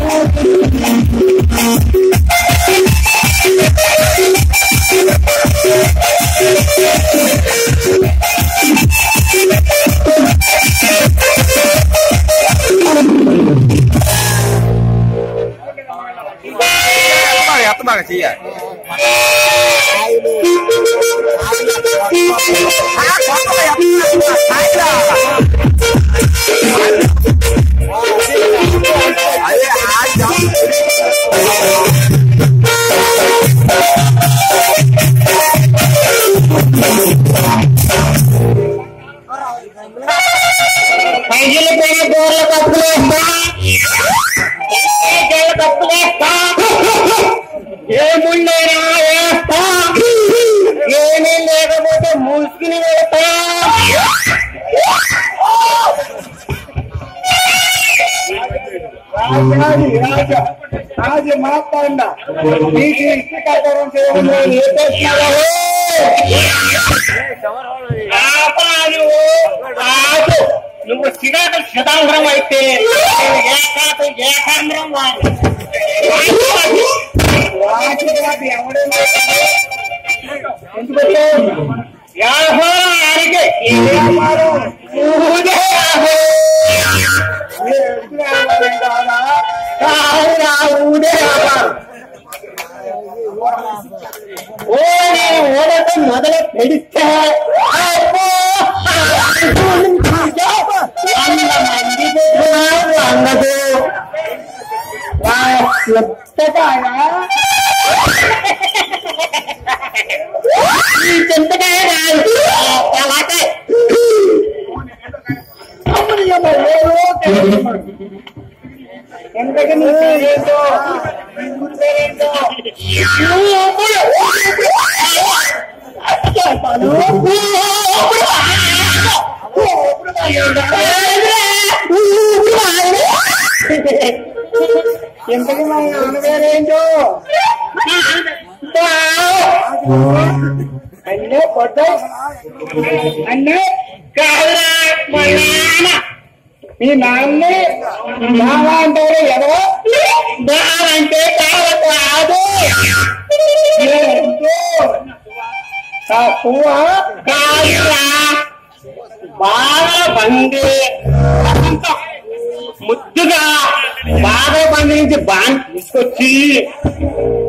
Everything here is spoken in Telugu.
బాగా ఎత్త బాగా చెయ్యాలి పైసలు పోయిన గోర్ల కప్పులేస్తా గోర్ల కప్పులేస్తా ఏముండేనా వేస్తా ఏమీ లేకపోతే మూసుకుని వెళ్తా రాజాది రాజా రాజ మాట్లాడ నీకు ఇష్టకరం చేయడం ఏ చేస్తున్నావు ఆపాలు రాజు నువ్వు సిగాట శతాంధ్రం అయితే నేను ఏకాట ఏకాంధ్రం వాడు రాజు ఎవడైనా ఎందుకంటే యాహో అడిగే వ్యాపారం ఊదే యాహో మీరు ఎదురు వ్యాపారం కాదా కావురా ఊదే వ్యాపారం ఓ నేను ఓడటం మొదలు పెడితే అబ్బో! వంద మంది జనాలు అందదు చెప్తాయా ఈ చింతకాయ కాదు తలకాయ ఎంతకి నీ పేరేంటో నీ ఊరి పేరేంటో ఎంతకి మా నాన్న పేరేంటో అన్నే పొట్ట అన్నే కాదురా మా నాన్న మీ నాన్నే బావా అంటారు ఎదవ బాలంటే కావ కాదు ఏంటో పువ్వా కాదురా బాగా బండి అంతా ముద్దుగా బాగా బండి నుంచి బాగా తీసుకొచ్చి